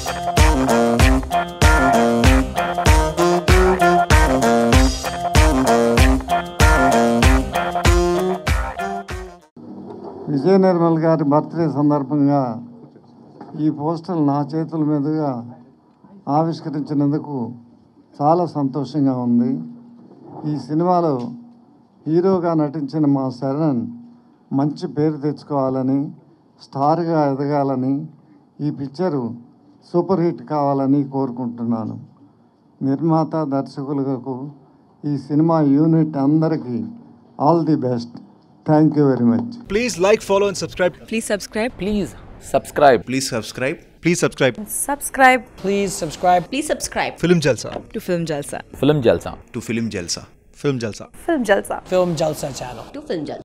విజయ నిర్మల్ గారి బర్త్డే సందర్భంగా ఈ పోస్టల్ నా చేతుల మీదుగా ఆవిష్కరించినందుకు చాలా సంతోషంగా ఉంది ఈ సినిమాలో హీరోగా నటించిన మా శరణ్ మంచి పేరు తెచ్చుకోవాలని స్టార్గా ఎదగాలని ఈ పిక్చరు సూపర్ హిట్ కావాలని కోరుకుంటున్నాను నిర్మాత దర్శకులకు ఈ సినిమా యూనిట్ అందరికీ all the best thank you very much Please like, follow, and subscribe. Please subscribe. Please subscribe. Please subscribe. Please subscribe. Subscribe Please subscribe Please subscribe Film Jalsa. to Film Jalsa. Film Jalsa. To Film Jalsa. Film Jalsa. Film Jalsa. Film Jalsa channel. To Film Jalsa.